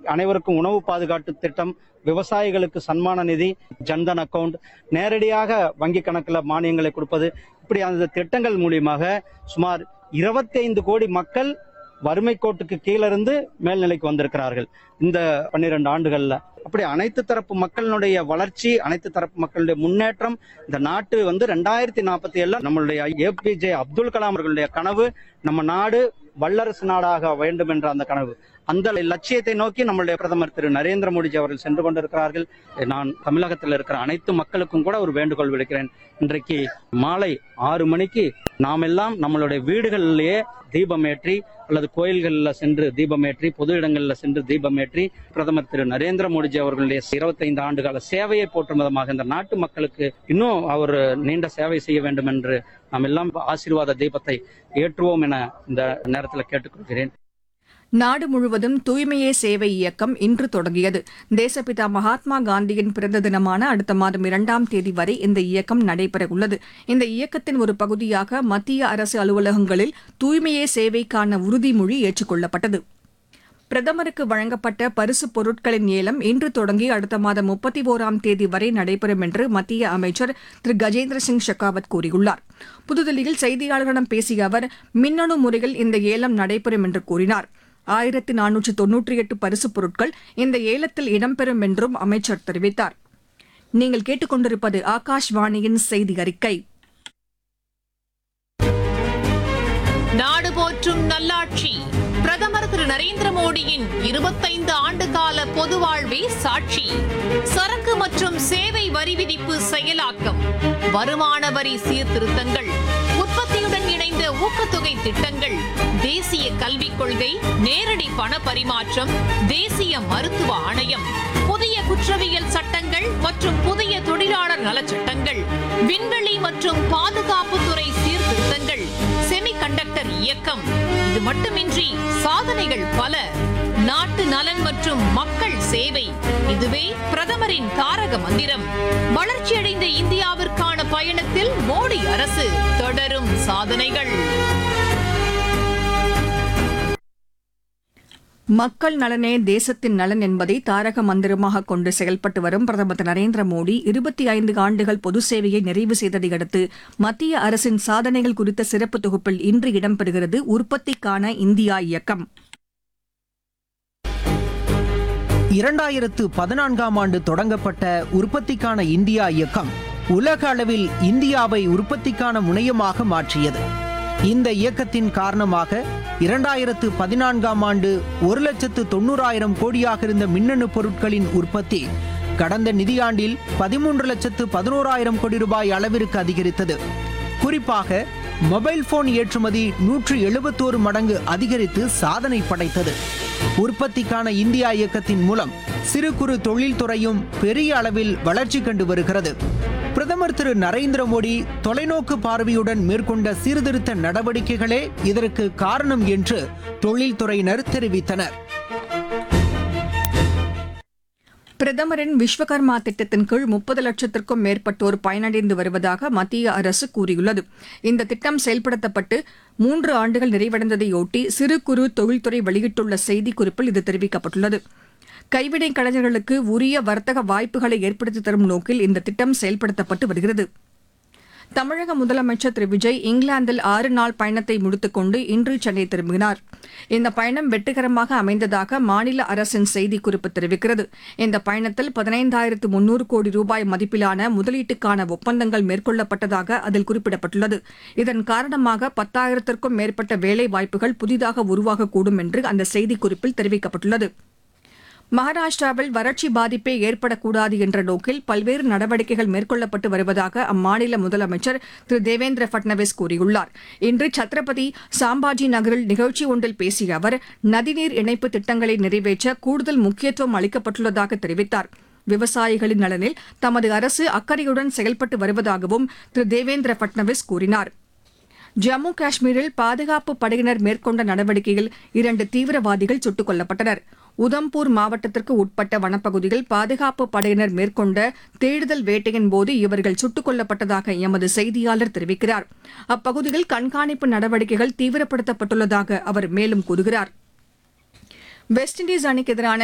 அனைவருக்கும் உணவு பாதுகாப்பு திட்டம் விவசாயிகளுக்கு சன்மான நிதி ஜன்தன் அக்கவுண்ட் நேரடியாக வங்கி கணக்கில் மானியங்களை கொடுப்பது இப்படி அந்த திட்டங்கள் மூலியமாக சுமார் 25 கோடி மக்கள் வறுமை கோட்டுக்கு கீழே இருந்து மேல்நிலைக்கு வந்திருக்கிறார்கள் இந்த பன்னிரண்டு ஆண்டுகள்ல அப்படி அனைத்து தரப்பு மக்களினுடைய வளர்ச்சி அனைத்து தரப்பு மக்களுடைய முன்னேற்றம் இந்த நாட்டு வந்து ரெண்டாயிரத்தி நாற்பத்தி ஏழுல நம்மளுடைய ஏபிஜே அப்துல் கலாம் அவர்களுடைய கனவு நம்ம நாடு வல்லரசு நாடாக வேண்டும் என்ற அந்த கனவு அந்த லட்சியத்தை நோக்கி நம்மளுடைய பிரதமர் திரு நரேந்திர மோடிஜி அவர்கள் சென்று கொண்டிருக்கிறார்கள் நான் தமிழகத்தில் இருக்கிற அனைத்து மக்களுக்கும் கூட ஒரு வேண்டுகோள் விடுக்கிறேன் இன்றைக்கு மாலை ஆறு மணிக்கு நாம் எல்லாம் நம்மளுடைய வீடுகளிலேயே தீபமேற்றி அல்லது கோயில்களில் சென்று தீபமேற்றி பொது இடங்களில் சென்று தீபமேற்றி பிரதமர் திரு நரேந்திர மோடிஜி அவர்களுடைய 25 ஆண்டுகால சேவையை போற்றும் விதமாக இந்த நாட்டு மக்களுக்கு இன்னும் அவர் நீண்ட சேவை செய்ய வேண்டும் என்று நாம் எல்லாம் ஆசீர்வாத தீபத்தை ஏற்றுவோம் என இந்த நேரத்தில் கேட்டுக்கொள்கிறேன் நாடு முழுவதும் தூய்மையே சேவை இயக்கம் இன்று தொடங்கியது தேசப்பிதா மகாத்மா காந்தியின் பிறந்த தினமான அடுத்த மாதம் இரண்டாம் தேதி வரை இந்த இயக்கம் நடைபெறவுள்ளது இந்த இயக்கத்தின் ஒரு பகுதியாக மத்திய அரசு அலுவலகங்களில் தூய்மையே சேவைக்கான உறுதிமொழி ஏற்றுக்கொள்ளப்பட்டது பிரதமருக்கு வழங்கப்பட்ட பரிசுப் பொருட்களின் ஏலம் இன்று தொடங்கி அடுத்த மாதம் முப்பத்தி ஓராம் தேதி வரை நடைபெறும் என்று மத்திய அமைச்சர் திரு கஜேந்திர சிங் ஷெகாவத் கூறியுள்ளார் புதுதில்லியில் செய்தியாளர்களிடம் பேசிய அவர் மின்னணு முறையில் இந்த ஏலம் நடைபெறும் என்று கூறினார் ஆயிரத்து நானூற்று தொன்னூற்றி எட்டு பரிசுப் பொருட்கள் இந்த ஏலத்தில் இடம்பெறும் என்றும் அமைச்சர் தெரிவித்தார் நீங்கள் கேட்டுக்கொண்டிருப்பது ஆகாஷ்வாணியின் செய்தி அறிக்கை நாடு போற்றும் நல்லாட்சி பிரதமர் திரு நரேந்திர மோடியின் இருபத்தைந்து ஆண்டு கால பொது வாழ்வே சாட்சி சரக்கு மற்றும் சேவை வரி விதிப்பு செயலாக்கம் வருமான வரி சீர்திருத்தங்கள் உற்பத்தியுடன் இணைந்த ஊக்கத்தொகை திட்டங்கள் தேசிய கல்விக் கொள்கை நேரடி பண பரிமாற்றம் தேசிய மருத்துவ ஆணையம் புதிய குற்றவியல் சட்டங்கள் மற்றும் புதிய தொழிலாளர் நலச் சட்டங்கள் விண்வெளி மற்றும் பாதுகாப்புத்துறை சீர்திருத்தங்கள் செமிகண்டக்டர் இயக்கம் இது மட்டுமின்றி சாதனைகள் பல நாட்டு நலன் மற்றும் மக்கள் சேவை இதுவே பிரதமரின் தாரக மந்திரம் வளர்ச்சியடைந்த இந்தியாவிற்கான பயணத்தில் மோடி அரசு தொடரும் சாதனைகள் மக்கள் நலனே தேசத்தின் நலன் என்பதை தாரக மந்திரமாக கொண்டு செயல்பட்டு வரும் பிரதமர் திரு நரேந்திர மோடி இருபத்தி ஐந்து ஆண்டுகள் பொது சேவையை நிறைவு செய்ததை அடுத்து மத்திய அரசின் சாதனைகள் குறித்த சிறப்பு தொகுப்பில் இன்று இடம்பெறுகிறது உற்பத்திக்கான இந்தியா இயக்கம் இரண்டாயிரத்து பதினான்காம் ஆண்டு தொடங்கப்பட்ட உற்பத்திக்கான இந்தியா இயக்கம் உலக அளவில் இந்தியாவை உற்பத்திக்கான முனையமாக மாற்றியது இந்த இயக்கத்தின் காரணமாக இரண்டாயிரத்து பதினான்காம் ஆண்டு ஒரு லட்சத்து தொண்ணூறாயிரம் கோடியாக இருந்த மின்னணு பொருட்களின் உற்பத்தி கடந்த நிதியாண்டில் பதிமூன்று லட்சத்து பதினோராயிரம் கோடி ரூபாய் அளவிற்கு அதிகரித்தது குறிப்பாக மொபைல் போன் ஏற்றுமதி நூற்று எழுபத்தோரு மடங்கு அதிகரித்து சாதனை படைத்தது உற்பத்திக்கான இந்தியா இயக்கத்தின் மூலம் சிறு குறு தொழில்துறையும் பெரிய அளவில் வளர்ச்சி கண்டு வருகிறது பிரதமர் திரு நரேந்திர மோடி தொலைநோக்கு பார்வையுடன் மேற்கொண்ட சீர்திருத்த நடவடிக்கைகளே இதற்கு காரணம் என்று தொழில்துறையினர் தெரிவித்தனர் பிரதமரின் விஸ்வகர்மா திட்டத்தின் கீழ் முப்பது லட்சத்திற்கும் மேற்பட்டோர் பயனடைந்து வருவதாக மத்திய அரசு கூறியுள்ளது இந்த திட்டம் செயல்படுத்தப்பட்டு மூன்று ஆண்டுகள் நிறைவடைந்ததையொட்டி சிறு குறு தொழில்துறை வெளியிட்டுள்ள செய்திக்குறிப்பில் இது தெரிவிக்கப்பட்டுள்ளது கைவினை கலைஞர்களுக்கு உரிய வர்த்தக வாய்ப்புகளை ஏற்படுத்தி தரும் நோக்கில் இந்த திட்டம் செயல்படுத்தப்பட்டு வருகிறது தமிழக முதலமைச்சர் திரு விஜய் இங்கிலாந்தில் ஆறு நாள் பயணத்தை முடித்துக்கொண்டு இன்று சென்னை திரும்பினார் இந்த பயணம் வெற்றிகரமாக அமைந்ததாக மாநில அரசின் செய்திக்குறிப்பு தெரிவிக்கிறது இந்த பயணத்தில் பதினைந்தாயிரத்து முன்னூறு கோடி ரூபாய் மதிப்பிலான முதலீட்டுக்கான ஒப்பந்தங்கள் மேற்கொள்ளப்பட்டதாக அதில் குறிப்பிடப்பட்டுள்ளது இதன் காரணமாக பத்தாயிரத்திற்கும் மேற்பட்ட வேலை வாய்ப்புகள் புதிதாக உருவாகக்கூடும் என்று அந்த செய்திக்குறிப்பில் தெரிவிக்கப்பட்டுள்ளது மகாராஷ்டிராவில் வறட்சி பாதிப்பே ஏற்படக்கூடாது என்ற நோக்கில் பல்வேறு நடவடிக்கைகள் மேற்கொள்ளப்பட்டு வருவதாக அம்மாநில முதலமைச்சர் திரு தேவேந்திர பட்னவிஸ் கூறியுள்ளார் இன்று சத்ரபதி சாம்பாஜி நகரில் நிகழ்ச்சி ஒன்றில் பேசிய அவர் நதிநீர் இணைப்பு திட்டங்களை நிறைவேற்ற கூடுதல் முக்கியத்துவம் அளிக்கப்பட்டுள்ளதாக தெரிவித்தார் விவசாயிகளின் நலனில் தமது அரசு அக்கறையுடன் செயல்பட்டு வருவதாகவும் திரு தேவேந்திர பட்னவிஸ் கூறினார் ஜம்மு காஷ்மீரில் பாதுகாப்பு படையினர் மேற்கொண்ட நடவடிக்கையில் இரண்டு தீவிரவாதிகள் சுட்டுக் கொல்லப்பட்டனர் உதம்பூர் மாவட்டத்திற்கு உட்பட்ட வனப்பகுதியில் பாதுகாப்பு படையினர் மேற்கொண்ட தேடுதல் வேட்டையின் போது இவர்கள் சுட்டுக் கொல்லப்பட்டதாக எமது செய்தியாளர் தெரிவிக்கிறார் அப்பகுதியில் கண்காணிப்பு நடவடிக்கைகள் தீவிரப்படுத்தப்பட்டுள்ளதாக அவர் மேலும் கூறுகிறார் வெஸ்ட் இண்டீஸ் அணிக்கு எதிரான